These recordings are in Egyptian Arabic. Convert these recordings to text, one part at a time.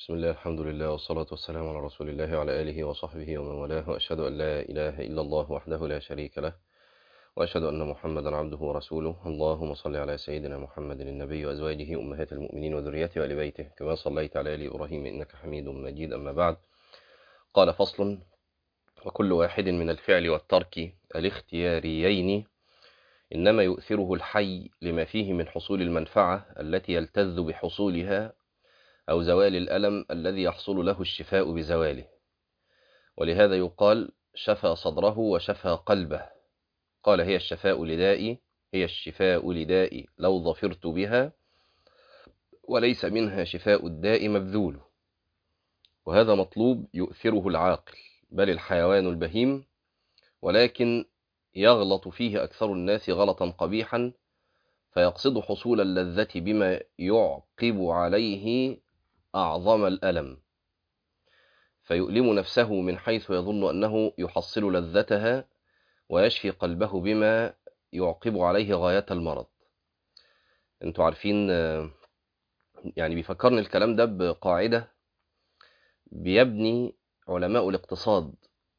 بسم الله الحمد لله والصلاة والسلام على رسول الله وعلى آله وصحبه ومن والاه وأشهد أن لا إله إلا الله وحده لا شريك له وأشهد أن محمدا عبده ورسوله اللهم صل على سيدنا محمد النبي وأزواجه أمهات المؤمنين وذريته وآل بيته كما صليت على آل إبراهيم إنك حميد مجيد أما بعد قال فصل وكل واحد من الفعل والترك الاختياريين إنما يؤثره الحي لما فيه من حصول المنفعة التي يلتذ بحصولها أو زوال الألم الذي يحصل له الشفاء بزواله ولهذا يقال شفى صدره وشفى قلبه قال هي الشفاء لدائي هي الشفاء لدائي لو ظفرت بها وليس منها شفاء الداء مبذول وهذا مطلوب يؤثره العاقل بل الحيوان البهيم ولكن يغلط فيه أكثر الناس غلطا قبيحا فيقصد حصول اللذة بما يعقب عليه أعظم الألم فيؤلم نفسه من حيث يظن أنه يحصل لذتها ويشفي قلبه بما يعقب عليه غاية المرض انتوا عارفين يعني بيفكرني الكلام ده بقاعدة بيبني علماء الاقتصاد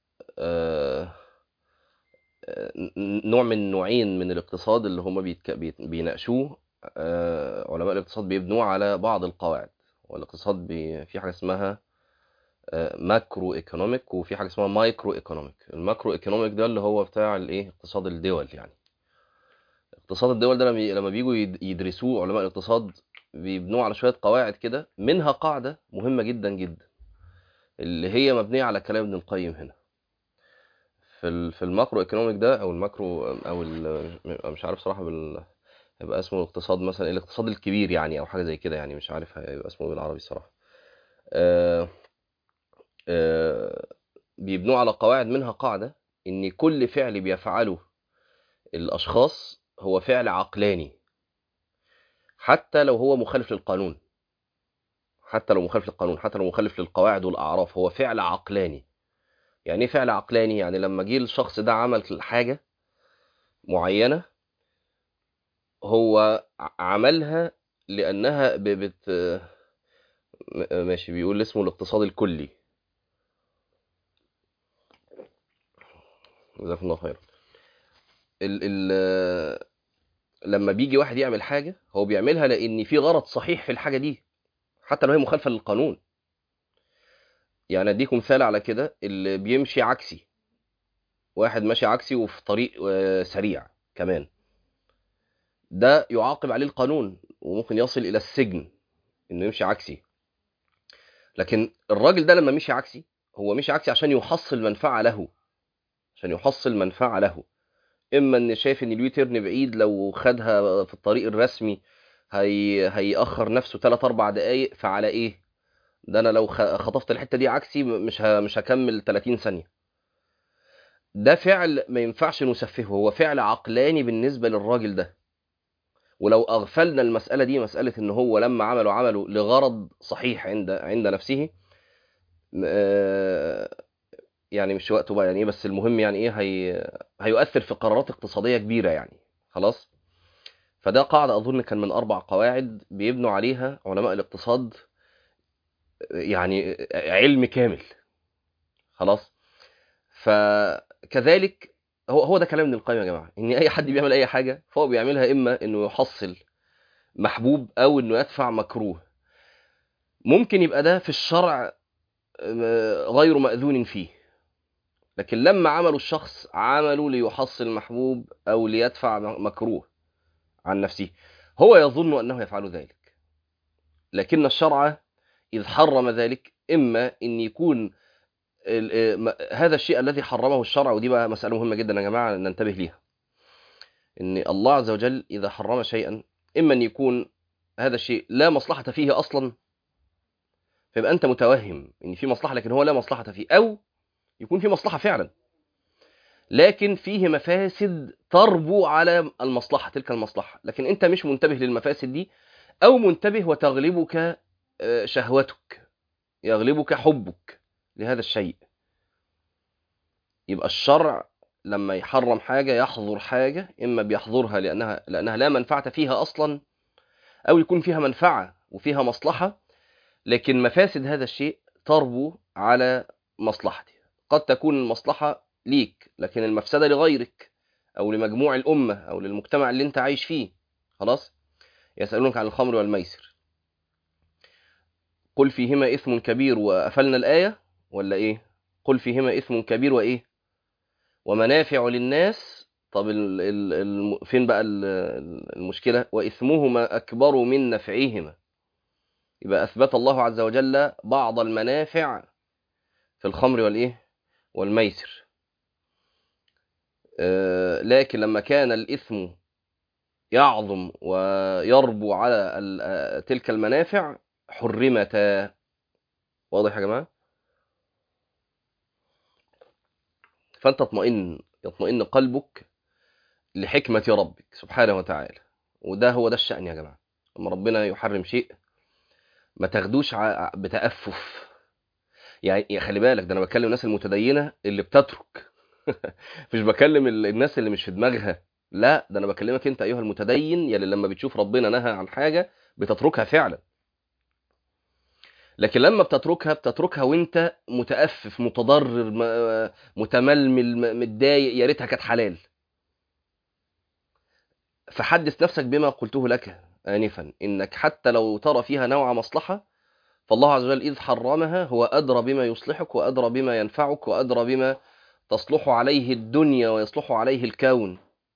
نوع من نوعين من الاقتصاد اللي هم بيناقشوه علماء الاقتصاد بيبنوه على بعض القواعد والاقتصاد بي في حاجه اسمها ماكرو ايكونوميك وفي حاجه اسمها مايكرو ايكونوميك الماكرو ايكونوميك ده اللي هو بتاع الايه اقتصاد الدول يعني اقتصاد الدول ده لما بييجوا يدرسوه علماء الاقتصاد بيبنوه على شويه قواعد كده منها قاعده مهمه جدا جدا اللي هي مبنيه على كلام ابن القيم هنا في في الماكرو ايكونوميك ده او الماكرو او مش عارف صراحه بال هيبقى اسمه الاقتصاد مثلا الاقتصاد الكبير يعني او حاجه زي كده يعني مش عارف هيبقى اسمه بالعربي الصراحه آآ آآ بيبنوا على قواعد منها قاعده ان كل فعل بيفعله الاشخاص هو فعل عقلاني حتى لو هو مخالف للقانون حتى لو مخالف للقانون حتى لو مخالف للقواعد والاعراف هو فعل عقلاني يعني ايه فعل عقلاني يعني لما جه الشخص ده عمل حاجه معينه هو عملها لانها بت ماشي بيقول اسمه الاقتصاد الكلي جزاكم الله خير ال ال لما بيجي واحد يعمل حاجه هو بيعملها لان في غرض صحيح في الحاجه دي حتى لو هي مخالفه للقانون يعني اديكم مثال على كده اللي بيمشي عكسي واحد ماشي عكسي وفي طريق سريع كمان ده يعاقب عليه القانون وممكن يصل الى السجن انه يمشي عكسي لكن الراجل ده لما مشي عكسي هو مشي عكسي عشان يحصل منفعه له عشان يحصل منفعه له اما ان شايف ان اليوتيرن بعيد لو خدها في الطريق الرسمي هي هيأخر نفسه 3 4 دقايق فعلى ايه ده انا لو خطفت الحته دي عكسي مش ه... مش هكمل 30 ثانيه ده فعل ما ينفعش نسفهه هو فعل عقلاني بالنسبه للراجل ده ولو اغفلنا المساله دي مساله ان هو لما عمله عمله لغرض صحيح عند عند نفسه يعني مش وقته بقى يعني ايه بس المهم يعني ايه هي... هيؤثر في قرارات اقتصاديه كبيره يعني خلاص فده قاعده اظن كان من اربع قواعد بيبنوا عليها علماء الاقتصاد يعني علم كامل خلاص فكذلك هو هو ده كلام ابن القيم يا جماعه ان اي حد بيعمل اي حاجه فهو بيعملها اما انه يحصل محبوب او انه يدفع مكروه ممكن يبقى ده في الشرع غير مأذون فيه لكن لما عملوا الشخص عملوا ليحصل محبوب او ليدفع مكروه عن نفسه هو يظن انه يفعل ذلك لكن الشرع إذ حرم ذلك إما أن يكون هذا الشيء الذي حرمه الشرع ودي بقى مسألة مهمة جدا يا جماعة ننتبه ليها أن الله عز وجل إذا حرم شيئا إما أن يكون هذا الشيء لا مصلحة فيه أصلا فيبقى أنت متوهم أن في مصلحة لكن هو لا مصلحة فيه أو يكون في مصلحة فعلا لكن فيه مفاسد تربو على المصلحة تلك المصلحة لكن أنت مش منتبه للمفاسد دي أو منتبه وتغلبك شهوتك يغلبك حبك لهذا الشيء يبقى الشرع لما يحرم حاجة يحظر حاجة إما بيحظرها لأنها, لأنها لا منفعة فيها أصلا أو يكون فيها منفعة وفيها مصلحة لكن مفاسد هذا الشيء تربو على مصلحته قد تكون المصلحة ليك لكن المفسدة لغيرك أو لمجموع الأمة أو للمجتمع اللي أنت عايش فيه خلاص يسألونك عن الخمر والميسر قل فيهما إثم كبير وقفلنا الآية ولا إيه قل فيهما إثم كبير وإيه ومنافع للناس طب ال ال ال فين بقى ال- ال- المشكلة وإثمهما أكبر من نفعهما يبقى أثبت الله عز وجل بعض المنافع في الخمر والإيه والميسر آه، لكن لما كان الإثم يعظم ويربو على ال- آه، تلك المنافع حرمتا واضح يا جماعة فأنت تطمئن يطمئن قلبك لحكمة ربك سبحانه وتعالى وده هو ده الشأن يا جماعة لما ربنا يحرم شيء ما تاخدوش ع- بتأفف يعني يا خلي بالك ده انا بكلم الناس المتدينة اللي بتترك مش بكلم ال- الناس اللي مش في دماغها لا ده انا بكلمك انت ايها المتدين يلي لما بتشوف ربنا نهى عن حاجة بتتركها فعلا لكن لما بتتركها بتتركها وانت متأفف متضرر م- متململ م- متضايق يا ريتها كانت حلال فحدث نفسك بما قلته لك آنفا إنك حتى لو ترى فيها نوع مصلحة فالله عز وجل إذ حرمها هو أدرى بما يصلحك وأدرى بما ينفعك وأدرى بما تصلح عليه الدنيا ويصلح عليه الكون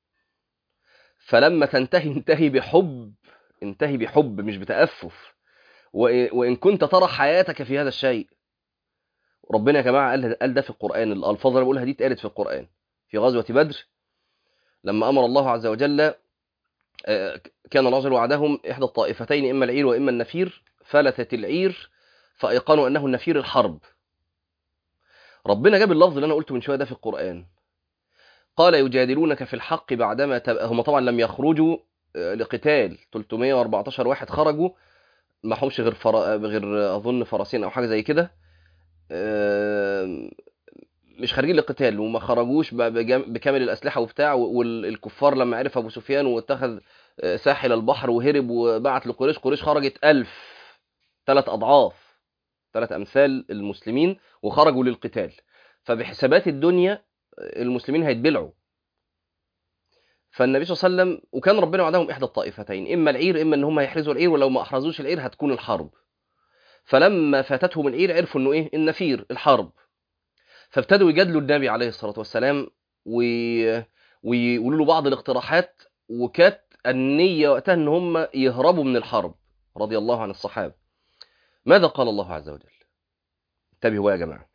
فلما تنتهي انتهي بحب انتهي بحب مش بتأفف وإ- وإن كنت ترى حياتك في هذا الشيء ربنا يا جماعة قال قال ده في القرآن الألفاظ اللي أنا بقولها دي اتقالت في القرآن في غزوة بدر لما أمر الله عز وجل آه، كان الرجل وعدهم إحدى الطائفتين إما العير وإما النفير فلتت العير فأيقنوا أنه النفير الحرب ربنا جاب اللفظ اللي أنا قلته من شوية ده في القرآن قال يجادلونك في الحق بعدما تب... هم طبعا لم يخرجوا آه، لقتال 314 واحد خرجوا ما همش غير فر... غير اظن فرسين او حاجه زي كده آم، مش خارجين لقتال وما خرجوش ب- بجم- بكامل الاسلحه وبتاع والكفار لما عرف ابو سفيان واتخذ آه، ساحل البحر وهرب وبعت لقريش قريش خرجت ألف ثلاث اضعاف ثلاث امثال المسلمين وخرجوا للقتال فبحسابات الدنيا آه، المسلمين هيتبلعوا فالنبي صلى الله عليه وسلم وكان ربنا وعدهم احدى الطائفتين اما العير اما ان هم يحرزوا العير ولو ما احرزوش العير هتكون الحرب فلما فاتتهم العير عرفوا انه ايه النفير الحرب فابتدوا يجادلوا النبي عليه الصلاه والسلام و... ويقولوا له بعض الاقتراحات وكانت النيه وقتها ان هم يهربوا من الحرب رضي الله عن الصحابه ماذا قال الله عز وجل انتبهوا يا جماعه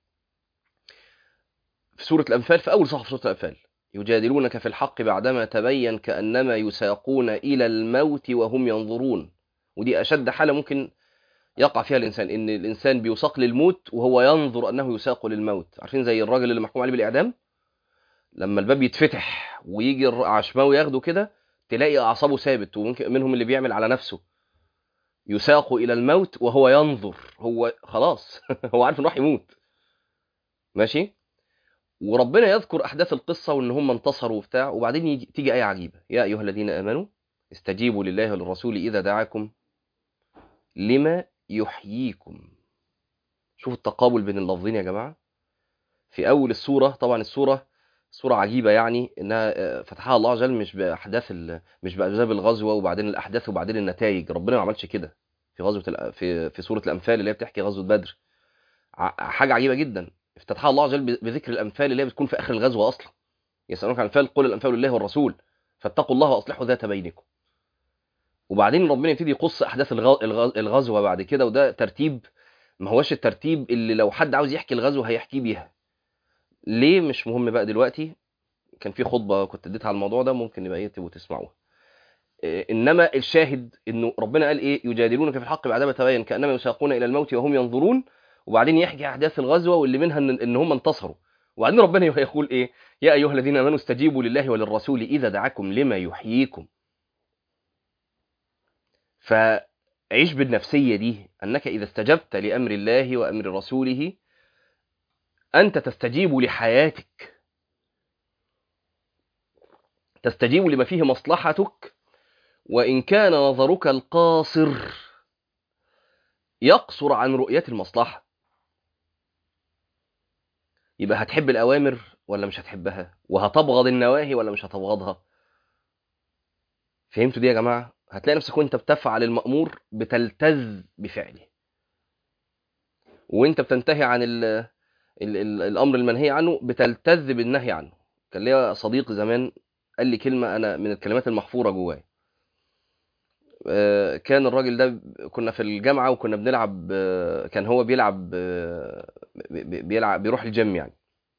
في سوره الانفال في اول صفحه في سوره الانفال يجادلونك في الحق بعدما تبين كانما يساقون الى الموت وهم ينظرون ودي اشد حاله ممكن يقع فيها الانسان ان الانسان بيساق للموت وهو ينظر انه يساق للموت عارفين زي الراجل اللي محكوم عليه بالاعدام لما الباب يتفتح ويجي العشماوي ياخده كده تلاقي اعصابه ثابت وممكن منهم اللي بيعمل على نفسه يساق الى الموت وهو ينظر هو خلاص هو عارف انه راح يموت ماشي وربنا يذكر احداث القصه وان هم انتصروا وبتاع وبعدين يجي تيجي ايه عجيبه يا ايها الذين امنوا استجيبوا لله وللرسول اذا دعاكم لما يحييكم شوفوا التقابل بين اللفظين يا جماعه في اول السوره طبعا السوره سوره عجيبه يعني انها آه، فتحها الله عز وجل مش باحداث ال... مش باسباب الغزوه وبعدين الاحداث وبعدين النتائج ربنا ما عملش كده في غزوه الأ- في في سوره الانفال اللي هي بتحكي غزوه بدر ع- حاجه عجيبه جدا افتتحها الله عز وجل ب- بذكر الانفال اللي هي بتكون في اخر الغزوه اصلا يسالونك عن الانفال قل الانفال لله والرسول فاتقوا الله واصلحوا ذات بينكم وبعدين ربنا يبتدي يقص احداث الغ- الغ- الغزوه بعد كده وده ترتيب ما هوش الترتيب اللي لو حد عاوز يحكي الغزوه هيحكيه بيها ليه مش مهم بقى دلوقتي كان في خطبه كنت اديتها على الموضوع ده ممكن يبقى ايه تبقوا تسمعوها إيه، انما الشاهد انه ربنا قال ايه يجادلونك في الحق بعدما تبين كانما يساقون الى الموت وهم ينظرون وبعدين يحكي احداث الغزوه واللي منها ان, إن هم انتصروا وبعدين ربنا يقول ايه يا ايها الذين امنوا استجيبوا لله وللرسول اذا دعاكم لما يحييكم فعيش بالنفسيه دي انك اذا استجبت لامر الله وامر رسوله انت تستجيب لحياتك تستجيب لما فيه مصلحتك وإن كان نظرك القاصر يقصر عن رؤية المصلحة يبقى هتحب الأوامر ولا مش هتحبها وهتبغض النواهي ولا مش هتبغضها فهمتوا دي يا جماعة هتلاقي نفسك وانت بتفعل المأمور بتلتذ بفعله وانت بتنتهي عن ال ال ال الأمر المنهي عنه بتلتذ بالنهي عنه كان ليا صديق زمان قال لي كلمة أنا من الكلمات المحفورة جوايا آه، كان الراجل ده كنا في الجامعة وكنا بنلعب آه، كان هو بيلعب آه، بي- بي- بيلعب بيروح الجيم يعني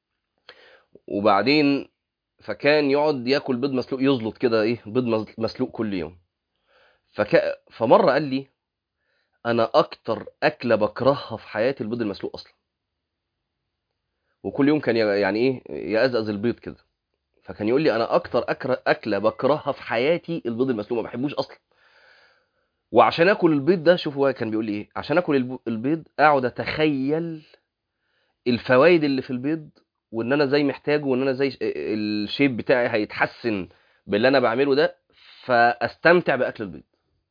وبعدين فكان يقعد ياكل بيض مسلوق يزلط كده ايه بيض مز- مسلوق كل يوم فك... فمرة قال لي انا اكتر اكلة بكرهها في حياتي البيض المسلوق اصلا وكل يوم كان ي- يعني ايه يقزقز البيض كده فكان يقول لي انا اكتر أكره اكلة بكرهها في حياتي البيض المسلوق ما بحبوش اصلا وعشان اكل البيض ده شوف هو كان بيقول لي ايه عشان اكل الب- البيض اقعد اتخيل الفوائد اللي في البيض وان انا زي محتاجه وان انا زي ش- الشيب بتاعي هيتحسن باللي انا بعمله ده فاستمتع باكل البيض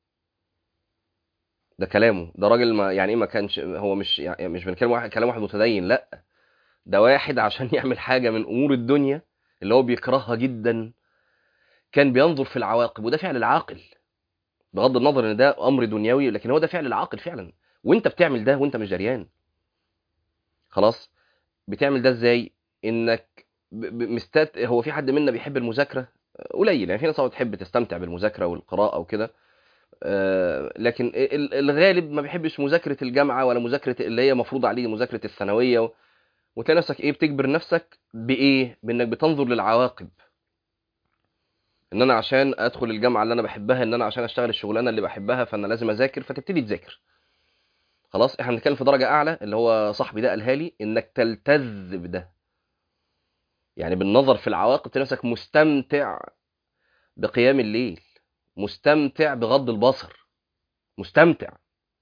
ده كلامه ده راجل ما يعني ايه ما كانش هو مش يعني مش بنتكلم واحد كلام واحد متدين لا ده واحد عشان يعمل حاجه من امور الدنيا اللي هو بيكرهها جدا كان بينظر في العواقب وده فعل العاقل بغض النظر ان ده امر دنيوي لكن هو ده فعل العاقل فعلا وانت بتعمل ده وانت مش دريان خلاص بتعمل ده ازاي انك ب- ب- مستت هو في حد منا بيحب المذاكره قليل يعني في ناس بتحب تستمتع بالمذاكره والقراءه وكده آه، لكن ال- الغالب ما بيحبش مذاكره الجامعه ولا مذاكره اللي هي مفروض عليه مذاكره الثانويه و... وتلاقي نفسك ايه بتجبر نفسك بايه بانك بتنظر للعواقب ان انا عشان ادخل الجامعه اللي انا بحبها ان انا عشان اشتغل الشغلانه اللي بحبها فانا لازم اذاكر فتبتدي تذاكر خلاص احنا بنتكلم في درجه اعلى اللي هو صاحبي ده قالها لي انك تلتذ بده يعني بالنظر في العواقب تلاقي نفسك مستمتع بقيام الليل مستمتع بغض البصر مستمتع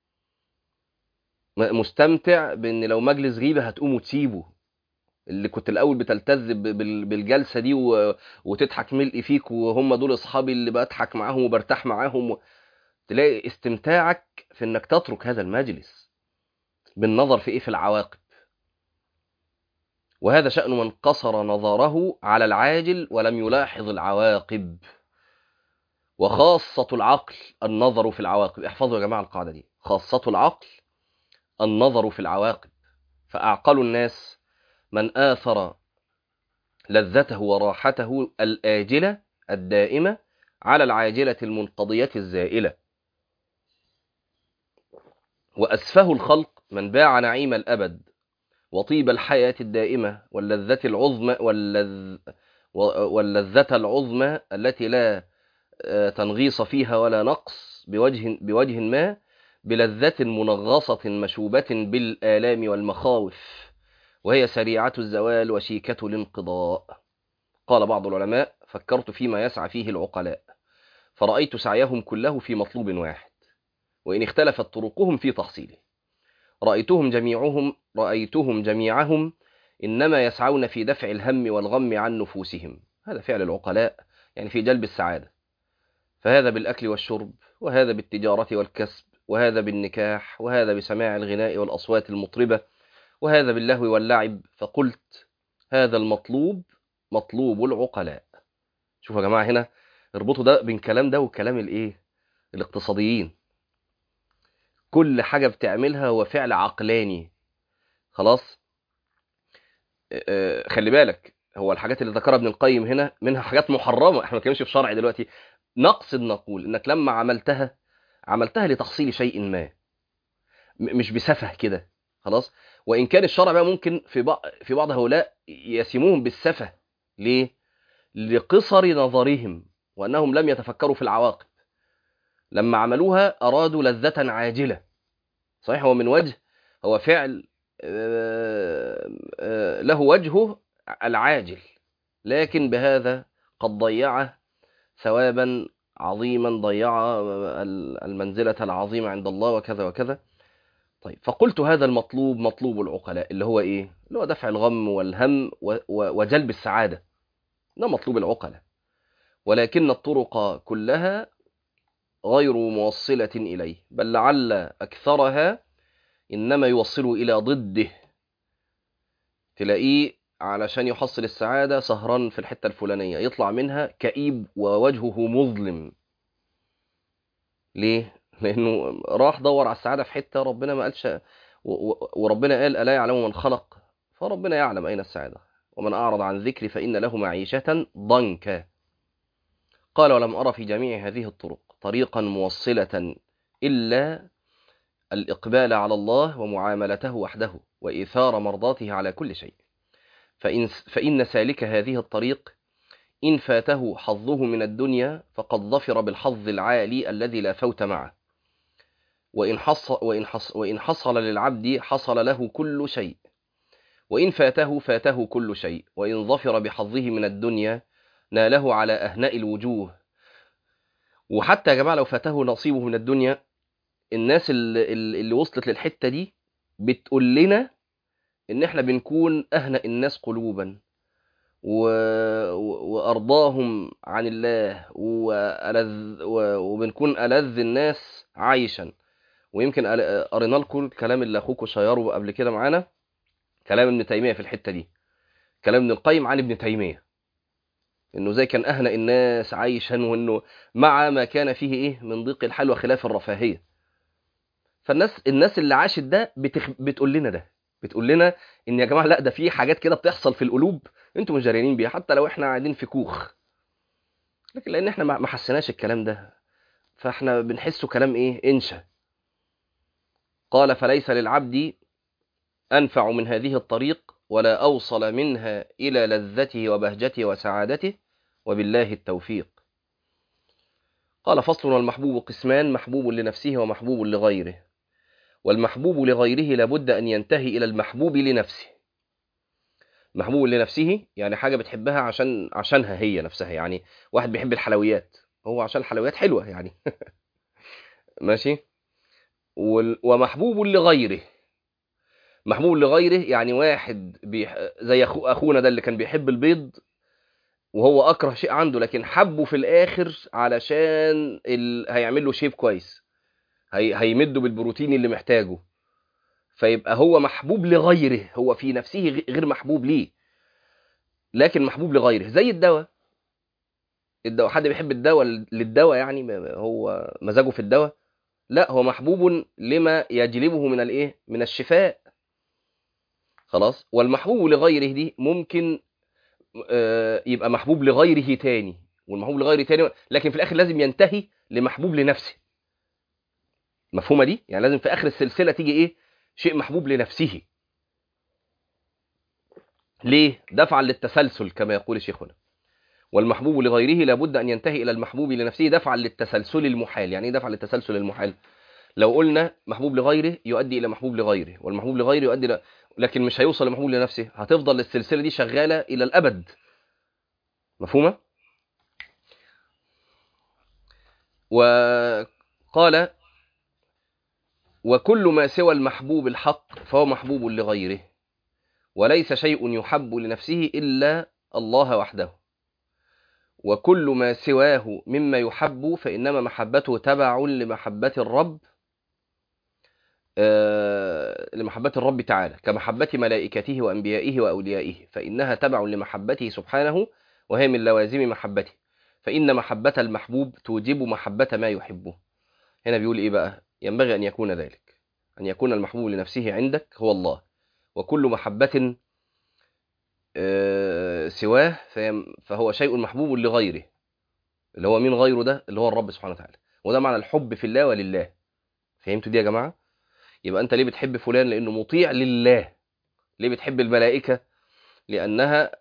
م- مستمتع بان لو مجلس غيبه هتقوم وتسيبه اللي كنت الاول بتلتذ ب- بال- بالجلسه دي و... وتضحك ملء فيك وهم دول اصحابي اللي بضحك معاهم وبرتاح معاهم و... تلاقي استمتاعك في انك تترك هذا المجلس بالنظر في ايه في العواقب وهذا شأن من قصر نظره على العاجل ولم يلاحظ العواقب وخاصة العقل النظر في العواقب احفظوا يا جماعة القاعدة دي خاصة العقل النظر في العواقب فأعقل الناس من آثر لذته وراحته الآجلة الدائمة على العاجلة المنقضية الزائلة وأسفه الخلق من باع نعيم الأبد وطيب الحياة الدائمة واللذة العظمى واللذ واللذة العظمى التي لا آه، تنغيص فيها ولا نقص بوجه بوجه ما بلذة منغصة مشوبة بالآلام والمخاوف وهي سريعة الزوال وشيكة الانقضاء قال بعض العلماء فكرت فيما يسعى فيه العقلاء فرأيت سعيهم كله في مطلوب واحد وإن اختلفت طرقهم في تحصيله رأيتهم جميعهم رأيتهم جميعهم إنما يسعون في دفع الهم والغم عن نفوسهم هذا فعل العقلاء يعني في جلب السعادة فهذا بالأكل والشرب وهذا بالتجارة والكسب وهذا بالنكاح وهذا بسماع الغناء والأصوات المطربة وهذا باللهو واللعب فقلت هذا المطلوب مطلوب العقلاء شوفوا يا جماعة هنا اربطوا ده بين كلام ده والكلام الايه الاقتصاديين كل حاجة بتعملها هو فعل عقلاني خلاص آه، خلي بالك هو الحاجات اللي ذكرها ابن القيم هنا منها حاجات محرمة احنا ما بنتكلمش في شرع دلوقتي نقصد نقول انك لما عملتها عملتها لتحصيل شيء ما م- مش بسفه كده خلاص وان كان الشرع بقى ممكن في بعض في بعض هؤلاء يسموهم بالسفه ليه لقصر نظرهم وانهم لم يتفكروا في العواقب لما عملوها ارادوا لذة عاجلة صحيح هو من وجه هو فعل آه، آه، له وجهه العاجل لكن بهذا قد ضيع ثوابا عظيما ضيع المنزلة العظيمة عند الله وكذا وكذا طيب فقلت هذا المطلوب مطلوب العقلاء اللي هو ايه اللي هو دفع الغم والهم و- و- وجلب السعادة ده مطلوب العقلاء ولكن الطرق كلها غير موصلة إليه بل لعل أكثرها إنما يوصله إلى ضده تلاقيه علشان يحصل السعادة سهران في الحتة الفلانية يطلع منها كئيب ووجهه مظلم ليه؟ لأنه راح دور على السعادة في حتة ربنا ما قالش وربنا قال ألا يعلم من خلق فربنا يعلم أين السعادة ومن أعرض عن ذكري فإن له معيشة ضنكا قال ولم أرى في جميع هذه الطرق طريقا موصلة إلا الإقبال على الله ومعاملته وحده وإيثار مرضاته على كل شيء فإن, فإن سالك هذه الطريق إن فاته حظه من الدنيا فقد ظفر بالحظ العالي الذي لا فوت معه وإن حصل, وإن حصل, وإن حصل للعبد حصل له كل شيء وإن فاته فاته كل شيء وإن ظفر بحظه من الدنيا ناله على أهناء الوجوه وحتى يا جماعة لو فاته نصيبه من الدنيا الناس اللي, اللي وصلت للحتة دي بتقول لنا إن إحنا بنكون أهنأ الناس قلوبا و... وأرضاهم عن الله وألذ... وبنكون ألذ الناس عايشا ويمكن قرينا لكم الكلام اللي أخوكم شيره قبل كده معانا كلام ابن تيمية في الحتة دي كلام ابن القيم عن ابن تيمية انه زي كان اهنأ الناس عايشا وانه مع ما كان فيه ايه من ضيق الحال وخلاف الرفاهية فالناس الناس اللي عاشت ده بتخ... بتقول لنا ده بتقول لنا ان يا جماعة لا ده في حاجات كده بتحصل في القلوب انتوا مش جاريين بيها حتى لو احنا قاعدين في كوخ لكن لان احنا ما حسناش الكلام ده فاحنا بنحسه كلام ايه انشا قال فليس للعبد أنفع من هذه الطريق ولا أوصل منها إلى لذته وبهجته وسعادته وبالله التوفيق قال فصل والمحبوب قسمان محبوب لنفسه ومحبوب لغيره والمحبوب لغيره لابد أن ينتهي إلى المحبوب لنفسه محبوب لنفسه يعني حاجة بتحبها عشان عشانها هي نفسها يعني واحد بيحب الحلويات هو عشان الحلويات حلوة يعني ماشي ومحبوب لغيره محبوب لغيره يعني واحد بيح... زي أخو... اخونا ده اللي كان بيحب البيض وهو اكره شيء عنده لكن حبه في الاخر علشان ال... هيعمل له شيب كويس هي... هيمده بالبروتين اللي محتاجه فيبقى هو محبوب لغيره هو في نفسه غير محبوب ليه لكن محبوب لغيره زي الدواء الدواء حد بيحب الدواء للدواء يعني هو مزاجه في الدواء لا هو محبوب لما يجلبه من الايه من الشفاء خلاص والمحبوب لغيره دي ممكن يبقى محبوب لغيره تاني والمحبوب لغيره تاني لكن في الاخر لازم ينتهي لمحبوب لنفسه مفهومه دي يعني لازم في اخر السلسله تيجي ايه شيء محبوب لنفسه ليه دفعا للتسلسل كما يقول شيخنا والمحبوب لغيره لابد ان ينتهي الى المحبوب لنفسه دفعا للتسلسل المحال يعني ايه دفعا للتسلسل المحال لو قلنا محبوب لغيره يؤدي الى محبوب لغيره والمحبوب لغيره يؤدي الى لكن مش هيوصل لمحبوب لنفسه هتفضل السلسله دي شغاله الى الابد مفهومه وقال وكل ما سوى المحبوب الحق فهو محبوب لغيره وليس شيء يحب لنفسه الا الله وحده وكل ما سواه مما يحب فانما محبته تبع لمحبه الرب لمحبة الرب تعالى كمحبة ملائكته وأنبيائه وأوليائه فإنها تبع لمحبته سبحانه وهي من لوازم محبته فإن محبة المحبوب توجب محبة ما يحبه هنا بيقول إيه بقى ينبغي أن يكون ذلك أن يكون المحبوب لنفسه عندك هو الله وكل محبة سواه فهو شيء محبوب لغيره اللي هو مين غيره ده اللي هو الرب سبحانه وتعالى وده معنى الحب في الله ولله فهمتوا دي يا جماعه يبقى انت ليه بتحب فلان لانه مطيع لله ليه بتحب الملائكه لانها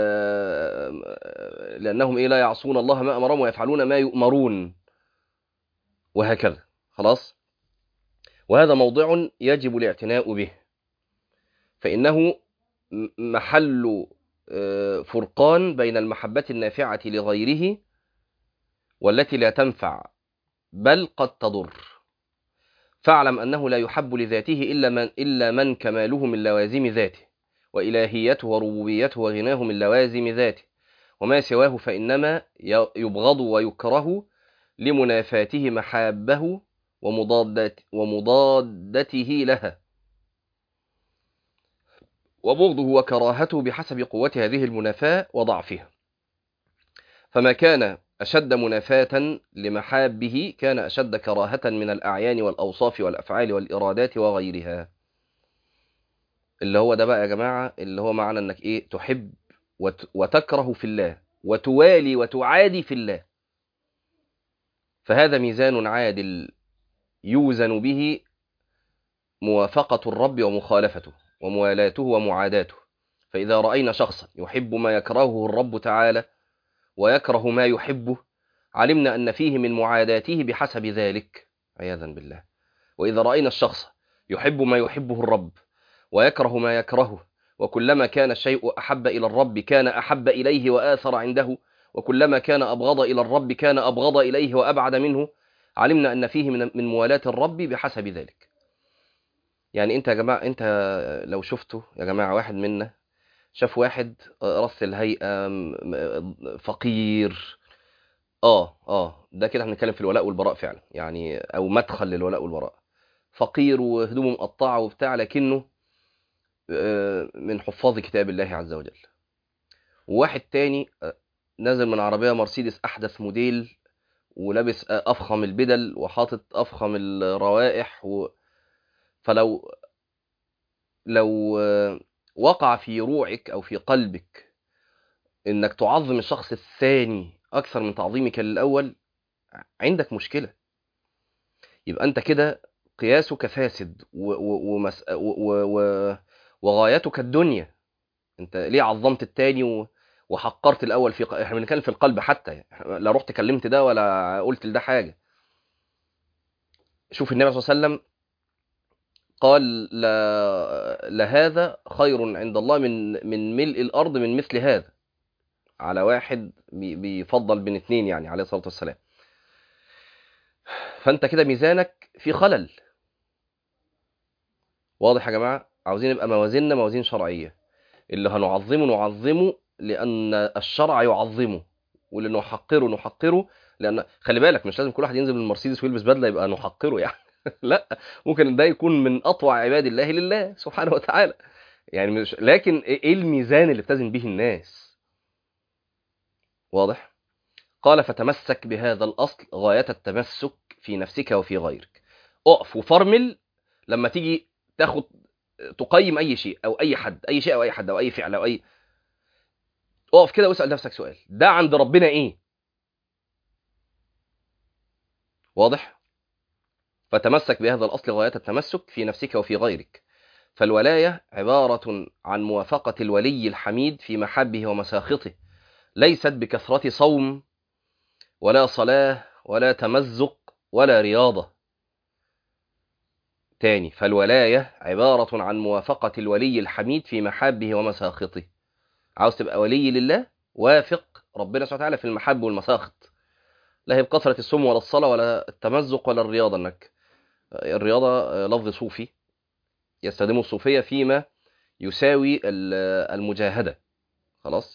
لانهم ايه لا يعصون الله ما امرهم ويفعلون ما يؤمرون وهكذا خلاص وهذا موضع يجب الاعتناء به فانه محل فرقان بين المحبه النافعه لغيره والتي لا تنفع بل قد تضر فاعلم أنه لا يحب لذاته إلا من, إلا من كماله من لوازم ذاته وإلهيته وربوبيته وغناه من لوازم ذاته وما سواه فإنما يبغض ويكره لمنافاته محابه ومضادت ومضادته لها وبغضه وكراهته بحسب قوة هذه المنافاة وضعفها فما كان أشد منافاة لمحابه كان أشد كراهة من الأعيان والأوصاف والأفعال والإرادات وغيرها اللي هو ده بقى يا جماعة اللي هو معنى أنك إيه تحب وت وتكره في الله وتوالي وتعادي في الله فهذا ميزان عادل يوزن به موافقة الرب ومخالفته وموالاته ومعاداته فإذا رأينا شخصا يحب ما يكرهه الرب تعالى ويكره ما يحبه علمنا أن فيه من معاداته بحسب ذلك عياذا بالله وإذا رأينا الشخص يحب ما يحبه الرب ويكره ما يكرهه وكلما كان الشيء أحب إلى الرب كان أحب إليه وآثر عنده وكلما كان أبغض إلى الرب كان أبغض إليه وأبعد منه علمنا أن فيه من من موالاة الرب بحسب ذلك يعني أنت يا جماعة أنت لو شفته يا جماعة واحد منا شاف واحد رث الهيئة فقير اه اه ده كده هنتكلم في الولاء والبراء فعلا يعني او مدخل للولاء والبراء فقير وهدومه مقطعه وبتاع لكنه من حفاظ كتاب الله عز وجل وواحد تاني نازل من عربية مرسيدس أحدث موديل ولابس أفخم البدل وحاطط أفخم الروائح و... فلو لو وقع في روعك أو في قلبك إنك تعظم الشخص الثاني أكثر من تعظيمك للأول عندك مشكلة يبقى أنت كده قياسك فاسد و... و... ومس... و... و... وغايتك الدنيا انت ليه عظمت التاني و... وحقرت الاول في ق... احنا بنتكلم في القلب حتى لا رحت كلمت ده ولا قلت لده حاجه شوف النبي صلى الله عليه وسلم قال لا لهذا خير عند الله من من ملء الارض من مثل هذا على واحد بي... بيفضل بين اثنين يعني عليه الصلاه والسلام فانت كده ميزانك في خلل واضح يا جماعه عاوزين يبقى موازيننا موازين شرعيه اللي هنعظمه نعظمه لان الشرع يعظمه واللي نحقره نحقره لان خلي بالك مش لازم كل واحد ينزل من المرسيدس ويلبس بدله يبقى نحقره يعني لا ممكن ده يكون من اطوع عباد الله لله سبحانه وتعالى يعني مش لكن ايه الميزان اللي بتزن به الناس واضح قال فتمسك بهذا الاصل غايه التمسك في نفسك وفي غيرك اقف وفرمل لما تيجي تاخد تقيم اي شيء او اي حد اي شيء او اي حد او اي فعل او اي اقف كده واسال نفسك سؤال ده عند ربنا ايه واضح فتمسك بهذا الاصل غايه التمسك في نفسك وفي غيرك فالولايه عباره عن موافقه الولي الحميد في محبه ومساخطه ليست بكثره صوم ولا صلاه ولا تمزق ولا رياضه تاني فالولاية عبارة عن موافقة الولي الحميد في محابه ومساخطه عاوز تبقى ولي لله وافق ربنا سبحانه وتعالى في المحب والمساخط لا هي بكثرة الصوم ولا الصلاة ولا التمزق ولا الرياضة انك الرياضة لفظ صوفي يستخدمه الصوفية فيما يساوي المجاهدة خلاص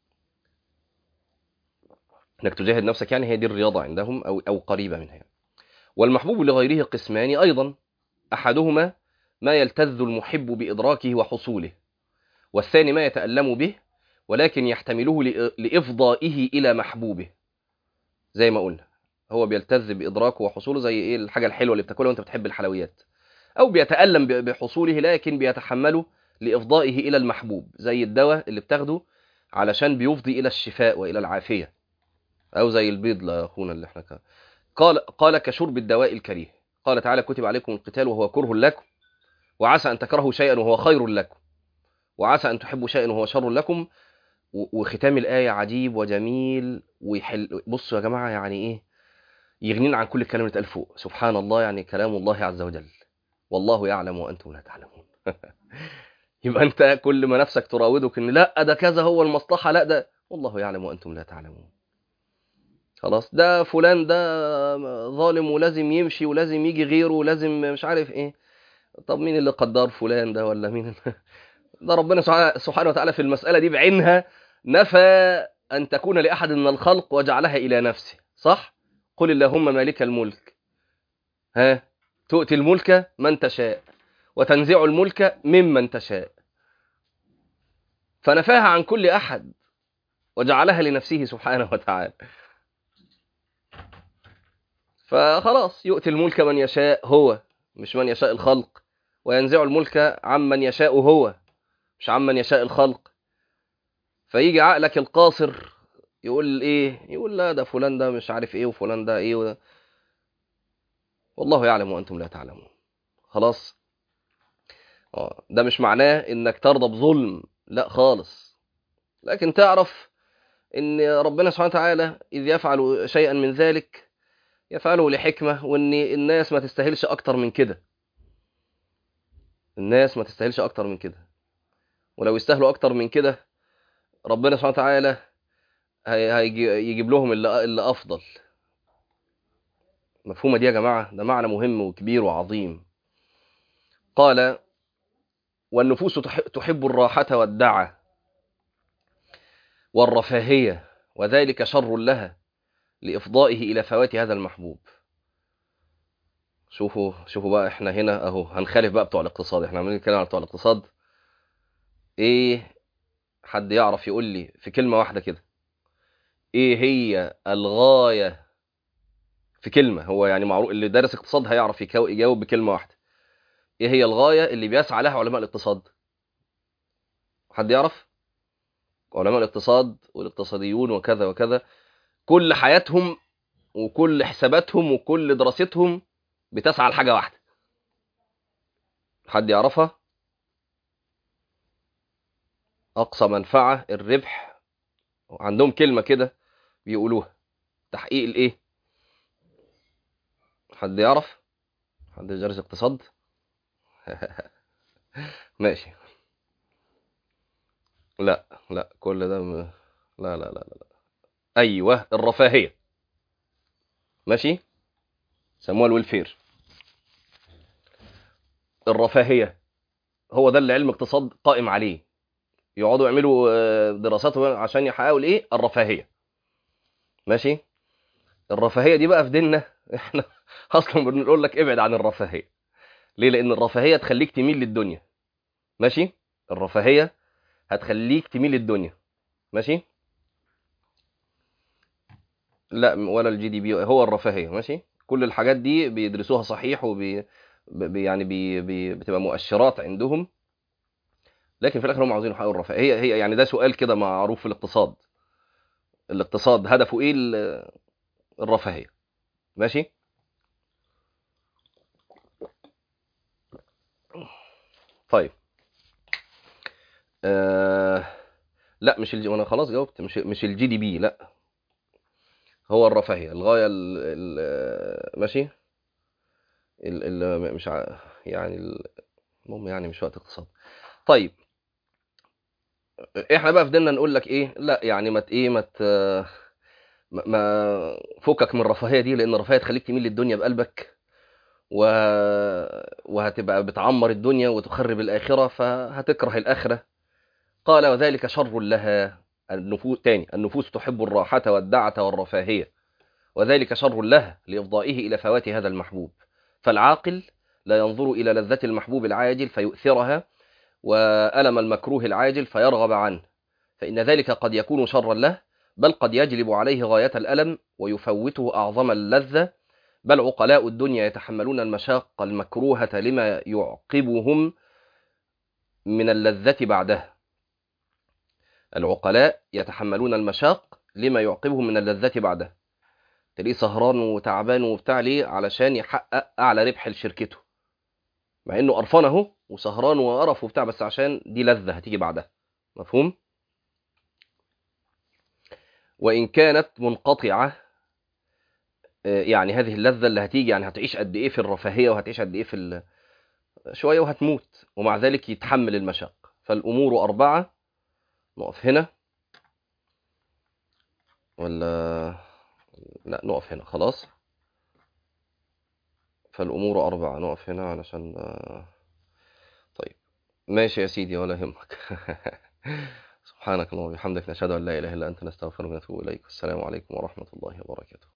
انك تجاهد نفسك يعني هي دي الرياضة عندهم او او قريبة منها يعني. والمحبوب لغيره قسمان ايضا احدهما ما يلتذ المحب بادراكه وحصوله والثاني ما يتالم به ولكن يحتمله لافضائه الى محبوبه زي ما قلنا هو بيلتذ بادراكه وحصوله زي ايه الحاجه الحلوه اللي بتاكلها وانت بتحب الحلويات او بيتالم بحصوله لكن بيتحمله لافضائه الى المحبوب زي الدواء اللي بتاخده علشان بيفضي الى الشفاء والى العافيه او زي البيض لاخونا اللي احنا كان. قال قال كشرب الدواء الكريه قال تعالى كتب عليكم القتال وهو كره لكم وعسى ان تكرهوا شيئا وهو خير لكم وعسى ان تحبوا شيئا وهو شر لكم وختام الايه عجيب وجميل ويحل بصوا يا جماعه يعني ايه يغنينا عن كل الكلام اللي اتقال فوق سبحان الله يعني كلام الله عز وجل والله يعلم وانتم لا تعلمون يبقى انت كل ما نفسك تراودك ان لا ده كذا هو المصلحه لا ده والله يعلم وانتم لا تعلمون خلاص ده فلان ده ظالم ولازم يمشي ولازم يجي غيره ولازم مش عارف ايه طب مين اللي قدر فلان ده ولا مين ده ربنا سبحانه وتعالى في المسألة دي بعينها نفى أن تكون لأحد من الخلق وجعلها إلى نفسه صح؟ قل اللهم مالك الملك ها تؤتي الملك من تشاء وتنزع الملك ممن تشاء فنفاها عن كل أحد وجعلها لنفسه سبحانه وتعالى فخلاص يؤتي الملك من يشاء هو مش من يشاء الخلق وينزع الملك عمن يشاء هو مش عمن يشاء الخلق فيجي عقلك القاصر يقول ايه يقول لا ده فلان ده مش عارف ايه وفلان ده ايه وده والله يعلم وانتم لا تعلمون خلاص اه ده مش معناه انك ترضى بظلم لا خالص لكن تعرف ان ربنا سبحانه وتعالى اذ يفعل شيئا من ذلك يفعله لحكمه وان الناس ما تستاهلش اكتر من كده الناس ما تستاهلش اكتر من كده ولو يستاهلوا اكتر من كده ربنا سبحانه وتعالى هيجيب لهم اللي, اللي افضل مفهومه دي يا جماعه ده معنى مهم وكبير وعظيم قال والنفوس تحب الراحه والدعه والرفاهيه وذلك شر لها لافضائه الى فوات هذا المحبوب شوفوا شوفوا بقى احنا هنا اهو هنخالف بقى بتوع الاقتصاد احنا عمالين نتكلم على بتوع الاقتصاد ايه حد يعرف يقول لي في كلمه واحده كده ايه هي الغايه في كلمه هو يعني معروف اللي دارس اقتصاد هيعرف يجاوب بكلمه واحده ايه هي الغايه اللي بيسعى لها علماء الاقتصاد حد يعرف علماء الاقتصاد والاقتصاديون وكذا وكذا كل حياتهم وكل حساباتهم وكل دراستهم بتسعى لحاجه واحده حد يعرفها اقصى منفعه الربح عندهم كلمه كده بيقولوها تحقيق الايه حد يعرف حد دارس اقتصاد ماشي لا لا كل ده م... لا لا لا لا لا ايوه الرفاهيه ماشي سموها الويلفير الرفاهيه هو ده اللي علم اقتصاد قائم عليه يقعدوا يعملوا دراسات عشان يحققوا الايه الرفاهيه ماشي الرفاهيه دي بقى في ديننا احنا اصلا بنقول لك ابعد عن الرفاهيه ليه لان الرفاهيه تخليك تميل للدنيا ماشي الرفاهيه هتخليك تميل للدنيا ماشي لا ولا الجي دي بي هو الرفاهيه ماشي كل الحاجات دي بيدرسوها صحيح وبي يعني بي بي بتبقى مؤشرات عندهم لكن في الاخر هم عاوزين يحققوا الرفاهيه هي هي يعني ده سؤال كده معروف في الاقتصاد الاقتصاد هدفه ايه الرفاهيه ماشي طيب آه لا مش الجي انا خلاص جاوبت مش مش الجي دي بي لا هو الرفاهيه الغايه ال ال ماشي ال ال مش ع... يعني المهم يعني مش وقت اقتصاد طيب احنا بقى فضلنا نقول لك ايه لا يعني ما ايه ما ما فكك من الرفاهيه دي لان الرفاهيه تخليك تميل للدنيا بقلبك و... وهتبقى بتعمر الدنيا وتخرب الاخره فهتكره الاخره قال وذلك شر لها النفوس تاني النفوس تحب الراحه والدعه والرفاهيه وذلك شر لها لافضائه الى فوات هذا المحبوب فالعاقل لا ينظر الى لذه المحبوب العاجل فيؤثرها والم المكروه العاجل فيرغب عنه فان ذلك قد يكون شرا له بل قد يجلب عليه غاية الألم ويفوته أعظم اللذة بل عقلاء الدنيا يتحملون المشاق المكروهة لما يعقبهم من اللذة بعدها العقلاء يتحملون المشاق لما يعقبهم من اللذة بعدها تلاقيه سهران وتعبان وبتاع ليه علشان يحقق أعلى ربح لشركته مع إنه قرفان أهو وسهران وقرف وبتاع بس عشان دي لذة هتيجي بعدها مفهوم؟ وإن كانت منقطعة يعني هذه اللذة اللي هتيجي يعني هتعيش قد إيه في الرفاهية وهتعيش قد إيه في ال... شوية وهتموت ومع ذلك يتحمل المشاق فالأمور أربعة نقف هنا ولا لا نقف هنا خلاص فالأمور أربعة نقف هنا علشان طيب ماشي يا سيدي ولا يهمك سبحانك اللهم وبحمدك نشهد ان لا اله الا انت نستغفرك ونتوب اليك والسلام عليكم ورحمه الله وبركاته